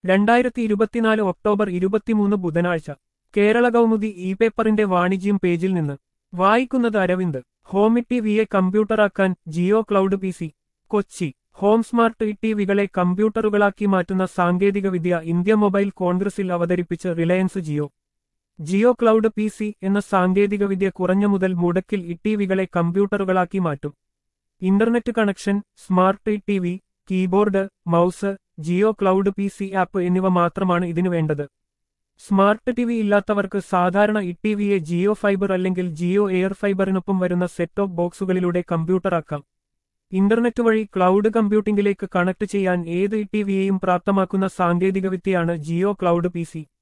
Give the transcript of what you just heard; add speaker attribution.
Speaker 1: രണ്ടായിരത്തി ഇരുപത്തിനാല് ഒക്ടോബർ ഇരുപത്തിമൂന്ന് ബുധനാഴ്ച കേരള കൗമുദി ഇ പേപ്പറിന്റെ വാണിജ്യം പേജിൽ നിന്ന് വായിക്കുന്നത് അരവിന്ദ് ഹോം ടിവിയെ കമ്പ്യൂട്ടറാക്കാൻ Jio cloud P C Kochi home smart ടിവികളെ കമ്പ്യൂട്ടറുകളാക്കി മാറ്റുന്ന സാങ്കേതികവിദ്യ ഇന്ത്യ മൊബൈൽ കോൺഗ്രസിൽ അവതരിപ്പിച്ച് Reliance Jio Jio cloud P C എന്ന സാങ്കേതികവിദ്യ കുറഞ്ഞ മുതൽ മുടക്കിൽ ഇടിവികളെ കമ്പ്യൂട്ടറുകളാക്കി മാറ്റും internet connection smart TV keyboard mouse Jio cloud P C app എന്നിവ മാത്രമാണ് ഇതിനു വേണ്ടത് സ്മാർട്ട് ടിവി ഇല്ലാത്തവർക്ക് സാധാരണ ഇടിവിയെ ജിയോ ഫൈബർ അല്ലെങ്കിൽ ജിയോ എയർ ഫൈബറിനൊപ്പം വരുന്ന സെറ്റ് ഓഫ് ബോക്സുകളിലൂടെ കമ്പ്യൂട്ടറാക്കാം ഇന്റർനെറ്റ് വഴി ക്ലൗഡ് കമ്പ്യൂട്ടിംഗിലേക്ക് കണക്ട് ചെയ്യാൻ ഏത് ഇടിവിയെയും പ്രാപ്തമാക്കുന്ന സാങ്കേതികവിദ്യയാണ് ജിയോ ക്ലൗഡ് പി സി